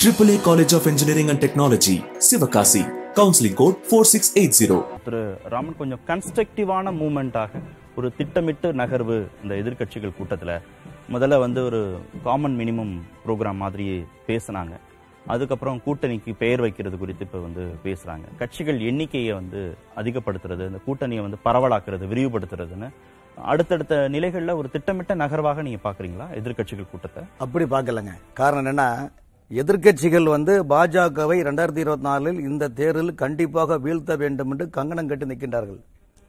AAA College of Engineering and Technology, Sivakasi. Counseling code 4680. திரு ராமன் கொஞ்சம் கன்ஸ்ட்ரக்டிவான மூமெண்ட்டாக ஒரு திட்டமிட்டு நகர்வு இந்த எதிர்க்கட்சிகள் கூட்டத்தில் முதல்ல வந்து ஒரு காமன் மினிமம் ப்ரோக்ராம் மாதிரி பேசுனாங்க அதுக்கப்புறம் கூட்டணிக்கு பெயர் வைக்கிறது குறித்து இப்போ வந்து பேசுறாங்க கட்சிகள் எண்ணிக்கையை வந்து அதிகப்படுத்துறது இந்த கூட்டணியை வந்து பரவலாக்குறது விரிவுபடுத்துறதுன்னு அடுத்தடுத்த நிலைகளில் ஒரு திட்டமிட்ட நகர்வாக நீங்க பாக்குறீங்களா எதிர்க்கட்சிகள் கூட்டத்தை அப்படி பார்க்கலங்க காரணம் என்னன்னா எதிர்க்கட்சிகள் வந்து பாஜகவை ரெண்டாயிரத்தி இருபத்தி நாலில் இந்த தேர்தலில் கண்டிப்பாக வீழ்த்த வேண்டும் என்று கங்கணம் கட்டி நிற்கின்றார்கள்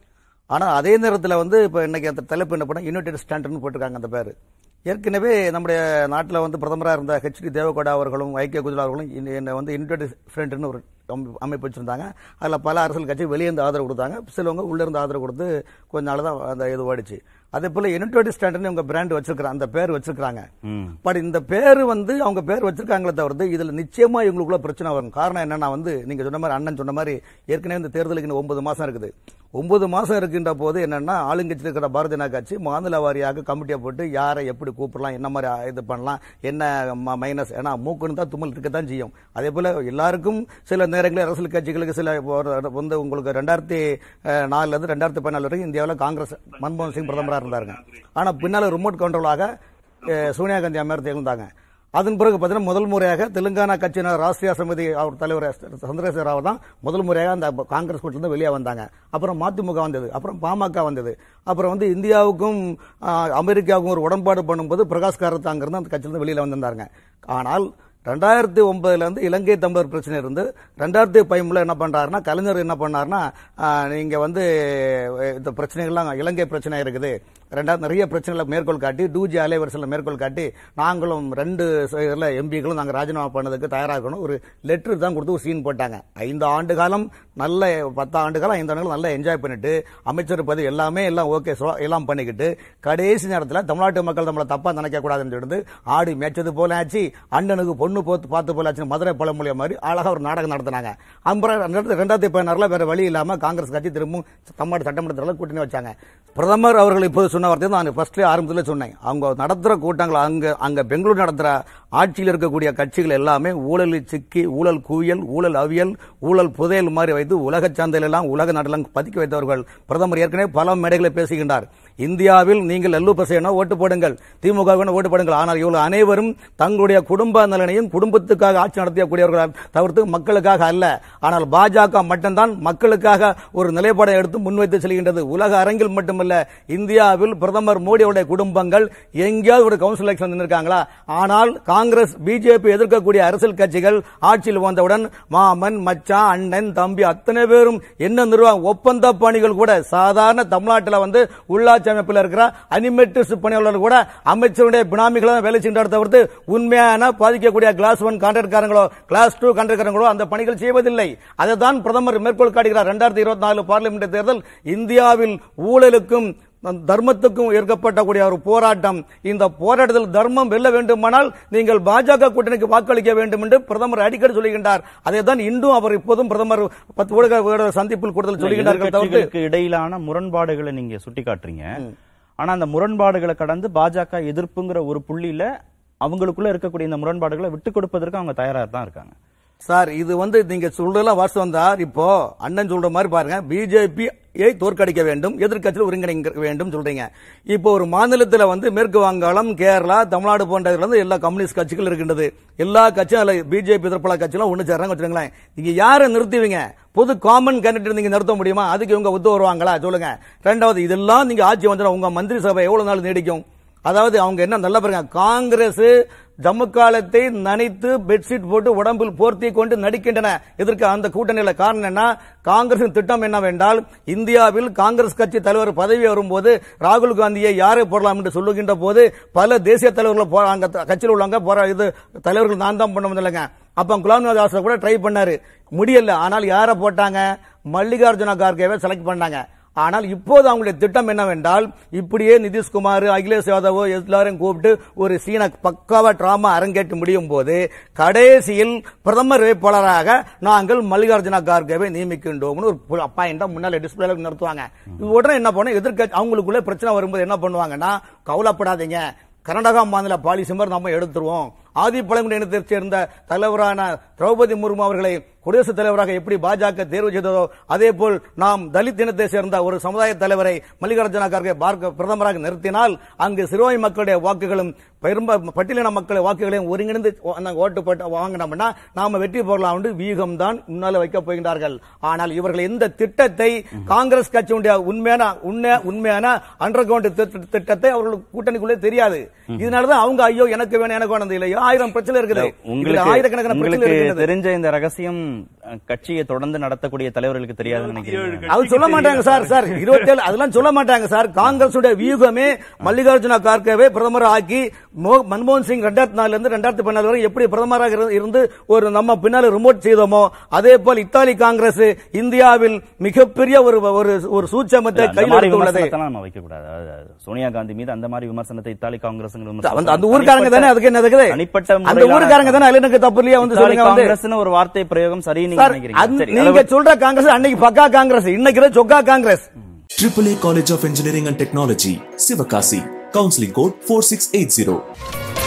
ஆனால் அதே நேரத்தில் வந்து இப்போ இன்னைக்கு அந்த தலைப்பு என்ன பண்ண யுனைடெட் ஸ்டாண்டர்ட்னு போட்டிருக்காங்க அந்த பேர் ஏற்கனவே நம்முடைய நாட்டில் வந்து பிரதமராக இருந்த ஹெச்டி தேவகவுடா அவர்களும் ஐக்கிய குஜரா அவர்களும் இந்த- இந்த வந்து யுனைடெட் ஃப்ரண்ட்னு ஒரு அமை- அமைப்பு வச்சிருந்தாங்க அதில் பல அரசியல் கட்சி வெளியே இருந்து ஆதரவு கொடுத்தாங்க சிலவங்க உள்ளே இருந்து ஆதரவு கொடுத்து கொஞ்ச நாள் தான் அந்த இது ஓடிச்சு அதே போல் யுனைடெட் ஸ்டாண்டர்ட்னு இவங்க பிராண்ட் வச்சிருக்கிறாங்க அந்த பேர் வச்சிருக்காங்க ம் பட் இந்த பேர் வந்து அவங்க பேர் வச்சிருக்காங்களே தவிர்த்து இதுல நிச்சயமா இவங்களுக்குள்ள பிரச்சனை வரும் காரணம் என்னன்னா வந்து நீங்க சொன்ன மாதிரி அண்ணன் சொன்ன மாதிரி ஏற்கனவே இந்த தேர்தலுக்கு இன்னும் ஒன்பது மாசம் இருக்குது ஒன்பது மாசம் இருக்கின்ற போது என்னன்னா ஆளுங்கட்சியில் இருக்கிற பாரதிய ஜனதா கட்சி மாநில வாரியாக கமிட்டியை போட்டு யாரை எப்படி கூப்பிடலாம் என்ன மாதிரி இது பண்ணலாம் என்ன மைனஸ் ஏன்னா மூக்குன்னு தான் தும்மல் இருக்கத்தான் செய்யும் அதே போல எல்லாருக்கும் சில நேரங்களில் அரசியல் கட்சிகளுக்கு சில ஒரு- வந்து உங்களுக்கு ரெண்டாயிரத்தி நாலுல இருந்து ரெண்டாயிரத்தி பதினாலு வரைக்கும் இந்தியாவில் காங்கிரஸ் மன்மோகன் சிங் பிரதமராக இருந்தாருங்க ஆனா பின்னால ரிமோட் கண்ட்ரோலாக அஹ், சோனியா காந்தி அம்மையார் தேர்ந்தாங்க அதன் பிறகு பார்த்தீங்கன்னா முதல் முறையாக தெலுங்கானா கட்சியினர் ராஷ்டிரிய சமிதி அவர் தலைவர் சந்திரசேகர ராவ் தான் முதல் முறையாக அந்த காங்கிரஸ் கூட்டிலிருந்து வெளியே வந்தாங்க அப்புறம் மதிமுக வந்தது அப்புறம் பாமக வந்தது அப்புறம் வந்து இந்தியாவுக்கும் ஆஹ், அமெரிக்காவுக்கும் ஒரு உடன்பாடு பண்ணும்போது பிரகாஷ் காரத் அங்கிருந்து அந்த கட்சியிலிருந்து வெளியில வந்திருந்தாங்க ஆனால் ரெண்டாயிரத்தி ஒன்பதுல இருந்து இலங்கை தமிழர் பிரச்சனை இருந்து ரெண்டாயிரத்தி பதிமூணுல என்ன பண்றாருன்னா கலைஞர் என்ன பண்ணாருன்னா ஆஹ், நீங்க வந்து அஹ், இந்த பிரச்சனைகள்லாம் இலங்கை பிரச்சனை இருக்குது ரெண்டாவது நிறைய பிரச்சனைகளை மேற்கோள் காட்டி டூஜி அலைவரிசையில் மேற்கோள் காட்டி நாங்களும் ரெண்டு இதில் எம்பிக்களும் நாங்கள் ராஜினாமா பண்ணதுக்கு தயாராக இருக்கணும் ஒரு லெட்டர் தான் கொடுத்து ஒரு சீன் போட்டாங்க ஐந்து ஆண்டு காலம் நல்ல பத்து ஆண்டு காலம் ஐந்து ஆண்டுகள் நல்லா என்ஜாய் பண்ணிட்டு அமைச்சர் பதவி எல்லாமே எல்லாம் ஓகே எல்லாம் பண்ணிக்கிட்டு கடைசி நேரத்தில் தமிழ்நாட்டு மக்கள் நம்மளை தப்பா நினைக்க கூடாதுன்னு சொல்லிட்டு ஆடி மேய்ச்சது போல ஆச்சு அண்ணனுக்கு பொண்ணு போத்து பார்த்து போல ஆச்சு மதுரை பழமொழிய மாதிரி அழகா ஒரு நாடகம் நடத்தினாங்க அப்புறம் ரெண்டாயிரத்தி- ரெண்டாயிரத்தி பதினாறுல வேற வழி இல்லாம காங்கிரஸ் கட்சி திரும்பவும் தமிழ்நாடு சட்டமன்றத்தில் கூட்டணி வச்சாங்க பிரதமர் அவர்கள் இப்போது சொன்ன வார்த்தை தான் நான் ஃபர்ஸ்ட்ல ஆரம்பத்தில் சொன்னேன் அவங்க நடத்துற கூட்டங்கள் அங்க அங்க பெங்களூர் நடத்துற ஆட்சியில் இருக்கக்கூடிய கட்சிகள் எல்லாமே ஊழலில் சிக்கி ஊழல் குவியல் ஊழல் அவியல் ஊழல் புதையல் மாதிரி வைத்து உலக சந்தையில் எல்லாம் உலக நாட்டெல்லாம் பதுக்கி வைத்தவர்கள் பிரதமர் ஏற்கனவே பல மேடைகளை பேசுகின்றார் இந்தியாவில் நீங்கள் எல்லு பசையனா ஓட்டு போடுங்கள் திமுக ஓட்டு போடுங்கள் ஆனால் இவ்வளவு அனைவரும் தங்களுடைய குடும்ப நலனையும் குடும்பத்துக்காக ஆட்சி நடத்தக்கூடியவர்கள் தவிர்த்து மக்களுக்காக அல்ல ஆனால் பாஜக மட்டும்தான் மக்களுக்காக ஒரு நிலைப்பாடை எடுத்து முன்வைத்து செல்கின்றது உலக அரங்கில் மட்டுமல்ல இந்தியாவில் பிரதமர் மோடியுடைய குடும்பங்கள் எங்கேயாவது ஒரு கவுன்சில் எலெக்ஷன் நின்றுருக்காங்களா ஆனால் காங்கிரஸ் பிஜேபி எதிர்க்கக்கூடிய அரசியல் கட்சிகள் ஆட்சியில் வந்தவுடன் மாமன் மச்சான் அண்ணன் தம்பி அத்தனை பேரும் என்ன நிர்வாகம் ஒப்பந்த பணிகள் கூட சாதாரண தமிழ்நாட்டில் வந்து உள்ளாட்சி அமைப்பில் இருக்கிற அனிமேட்டர்ஸ் பணியாளர்கள் கூட அமைச்சருடைய பினாமிகளை தான் வேலை சென்றார் தவிர்த்து உண்மையான பாதிக்கக்கூடிய கிளாஸ் ஒன் கான்ட்ராக்ட்காரங்களோ கிளாஸ் டூ கான்ட்ராக்ட்காரங்களோ அந்த பணிகள் செய்வதில்லை அதை தான் பிரதமர் மேற்கோள் காட்டுகிறார் ரெண்டாயிரத்தி இருபத்தி நாலு பார்லிமெண்ட் தேர்தல் இந்தியாவில் ஊழலுக்கும் தர்மத்துக்கும் ஏற்கப்பட்டக்கூடிய ஒரு போராட்டம் இந்த போராட்டத்தில் தர்மம் வெல்ல வேண்டுமானால் நீங்கள் பாஜக கூட்டணிக்கு வாக்களிக்க வேண்டும் என்று பிரதமர் அடிக்கடி சொல்லுகின்றார் அதை தான் இன்றும் அவர் இப்போதும் பிரதமர் பத்து ஊடக ஊடக சந்திப்பில் கூடுதல் சொல்லுகின்றார்கள் தவிர்த்து எதிர்க்கட்சிகளுக்கு இடையிலான முரண்பாடுகளை நீங்க சுட்டிக்காட்டுறீங்க ஆனா அந்த முரண்பாடுகளை கடந்து பாஜக எதிர்ப்புங்கிற ஒரு புள்ளியில அவங்களுக்குள்ள இருக்கக்கூடிய இந்த முரண்பாடுகளை விட்டு கொடுப்பதற்கு அவங்க தயாரா தான் இருக்காங்க சார் இது வந்து நீங்க சொல்றதெல்லாம் வாஸ்தவம் தான் இப்போ அண்ணன் சொல்ற மாதிரி பாருங்க பிஜேபி யை தோற்கடிக்க வேண்டும் எதிர்க்கட்சியில் ஒருங்கிணைக்க வேண்டும் சொல்றீங்க இப்போ ஒரு மாநிலத்தில் வந்து மேற்கு வங்காளம் கேரளா தமிழ்நாடு போன்ற இதுல இருந்து எல்லா கம்யூனிஸ்ட் கட்சிகள் இருக்கின்றது எல்லா கட்சியும் அதுல பிஜேபி எதிர்ப்பல கட்சிகளும் ஒண்ணு சேர்றாங்க வச்சுக்கோங்களேன் நீங்க யாரை நிறுத்துவீங்க பொது காமன் கேண்டிடேட் நீங்க நிறுத்த முடியுமா அதுக்கு இவங்க ஒத்து வருவாங்களா சொல்லுங்க ரெண்டாவது இதெல்லாம் நீங்க ஆட்சி வந்துடும் உங்க மந்திரி சபை எவ்வளவு நாள் நீடிக்கும் அதாவது அவங்க என்ன நல்லா பாருங்க காங்கிரஸ் ஜம்மு காலத்தை நனைத்து பெட்ஷீட் போட்டு உடம்பில் போர்த்தி கொண்டு நடிக்கின்றன இதற்கு அந்த கூட்டணியில காரணம் என்ன காங்கிரசின் திட்டம் என்னவென்றால் இந்தியாவில் காங்கிரஸ் கட்சி தலைவர் பதவி வரும்போது ராகுல் காந்தியை யாரை போடலாம் என்று சொல்லுகின்ற போது பல தேசிய தலைவர்கள் போ- அங்க த- கட்சியில் உள்ளவங்க போற இது தலைவர்கள் நான் தான் பண்ண முடியலங்க அப்ப குலாம் நபி ஆசாத் கூட ட்ரை பண்ணாரு முடியல ஆனால் யாரை போட்டாங்க மல்லிகார்ஜுன கார்கேவை செலக்ட் பண்ணாங்க ஆனால் இப்போது அவங்களுடைய திட்டம் என்னவென்றால் இப்படியே நிதிஷ்குமார் அகிலேஷ் யாதவ் எல்லாரையும் கூப்பிட்டு ஒரு சீன பக்காவா டிராமா அரங்கேற்று முடியும் போது கடைசியில் பிரதமர் வேட்பாளராக நாங்கள் மல்லிகார்ஜுன கார்கேவை நியமிக்கின்றோம்னு ஒரு அப்பாயிண்டா முன்னால டிஸ்பிளேல நடத்துவாங்க இது உடனே என்ன பண்ணும் எதிர்க்க அவங்களுக்குள்ள பிரச்சனை வரும்போது என்ன பண்ணுவாங்கன்னா கவலைப்படாதீங்க கர்நாடகா மாநில பாலிசி மாதிரி நம்ம எடுத்துருவோம் ஆதி பழங்குடி இனத்தைச் சேர்ந்த தலைவரான திரௌபதி முர்மு அவர்களை குடியரசுத் தலைவராக எப்படி பாஜக தேர்வு செய்ததோ அதே போல் நாம் தலித் இனத்தை சேர்ந்த ஒரு சமுதாய தலைவரை மல்லிகார்ஜுன கார்கே பார்க்க பிரதமராக நிறுத்தினால் அங்கு சிறுபான்மை மக்களுடைய வாக்குகளும் பெரும்ப பட்டியலின மக்களுடைய வாக்குகளையும் ஒருங்கிணைந்து நாங்க ஓட்டு போட்டு வாங்கினோம்னா நாம வெற்றி பெறலாம் வியூகம் தான் முன்னால வைக்க போகின்றார்கள் ஆனால் இவர்கள் எந்த திட்டத்தை காங்கிரஸ் கட்சியுடைய உண்மையான உண்மை உண்மையான அண்டர் கிரவுண்ட் திட்டத்தை அவர்களுக்கு கூட்டணிக்குள்ளே தெரியாது இதனாலதான் அவங்க ஐயோ எனக்கு வேணும் எனக்கு வேணும் இல்லை ஆயிரம் பிரச்சனை இருக்குது இதுல உங்களுக்கு ஆயிரக்கணக்கான பிரச்சனை உங்களுக்கு இருக்கிறது தெரிஞ்ச இந்த ரகசியம் அஹ், கட்சியை தொடர்ந்து நடத்தக்கூடிய தலைவர்களுக்கு தெரியாதுன்னு நினைக்கிறீங்க அது சொல்ல மாட்டாங்க சார் சார் இருபத்தேழு அதெல்லாம் சொல்ல மாட்டாங்க சார் காங்கிரசுடைய வியூகமே மல்லிகார்ஜுன கார்கேவை பிரதமர் ஆக்கி மோ- மன்மோகன் சிங் ரெண்டாயிரத்தி நாலுல இருந்து ரெண்டாயிரத்தி பதினாலு வரை எப்படி பிரதமராக இரு- இருந்து ஒரு நம்ம பின்னால ரிமோட் செய்தோமோ அதே போல் இத்தாலி காங்கிரஸ் இந்தியாவில் மிகப்பெரிய ஒரு ஒரு ஒரு சூட்சமத்தை அந்த கையில் மாதிரி எடுத்துள்ளது விமர்சனத்தெல்லாம் நம்ம வைக்க கூடாது அதாவது சோனியா காந்தி மீது அந்த மாதிரி விமர்சனத்தை இத்தாலி காங்கிரஸ் அந்த அந்த ஊர்க்காரங்க தானே அதுக்கு என்ன இருக்குது தனிப்பட்ட அந்த முறையிலான- ஊர்க்காரங்க தானே அதுல எனக்கு தப்பு இல்லையா வந்து இத்தாலி சொல்லுங்க வந்து காங்கிரஸ்னு ஒரு வார்த்தை பிரயோகம் சரி நீங்க சார் நினைக்கிறீங்க அந்த- சரி, நீங்க அளவு- சொல்ற காங்கிரஸ் அன்னைக்கு பக்கா காங்கிரஸ் இன்னைக்கு சொக்கா Congress AAA College of Engineering and Technology, Sivakasi. Counseling code 4680.